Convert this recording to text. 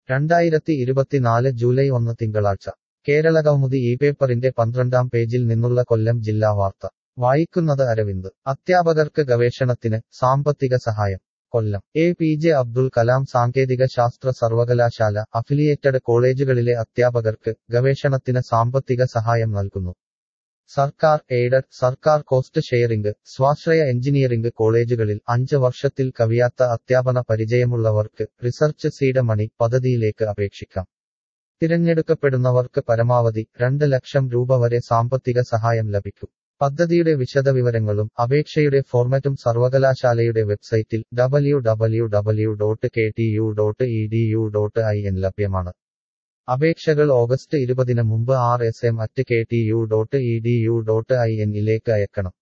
രണ്ടായിരത്തി ഇരുപത്തിനാല് ജൂലൈ ഒന്ന് തിങ്കളാഴ്ച കേരളകൗമുദി ഈ പേപ്പറിന്റെ പന്ത്രണ്ടാം പേജിൽ നിന്നുള്ള കൊല്ലം ജില്ലാ വാർത്ത വായിക്കുന്നത് അരവിന്ദ് അധ്യാപകർക്ക് ഗവേഷണത്തിന് സാമ്പത്തിക സഹായം Kollam A P J Abdul Kalam സാങ്കേതിക ശാസ്ത്ര സർവകലാശാല അഫിലിയേറ്റഡ് കോളേജുകളിലെ അധ്യാപകർക്ക് ഗവേഷണത്തിന് സാമ്പത്തിക സഹായം നൽകുന്നു സർക്കാർ എയ്ഡഡ് സർക്കാർ കോസ്റ്റ് ഷെയറിംഗ് സ്വാശ്രയ എഞ്ചിനീയറിംഗ് കോളേജുകളിൽ അഞ്ച് വർഷത്തിൽ കവിയാത്ത അധ്യാപന പരിചയമുള്ളവർക്ക് റിസർച്ച് സീഡ് മണി പദ്ധതിയിലേക്ക് അപേക്ഷിക്കാം തിരഞ്ഞെടുക്കപ്പെടുന്നവർക്ക് പരമാവധി രണ്ട് ലക്ഷം രൂപ വരെ സാമ്പത്തിക സഹായം ലഭിക്കും പദ്ധതിയുടെ വിശദവിവരങ്ങളും അപേക്ഷയുടെ ഫോർമാറ്റും സർവകലാശാലയുടെ വെബ്സൈറ്റിൽ W W W dot K T U dot E D U dot I N ലഭ്യമാണ് അപേക്ഷകൾ ഓഗസ്റ്റ് ഇരുപതിന് മുമ്പ് R S M at K T U dot E D U dot I എന്നിലേക്ക് അയക്കണം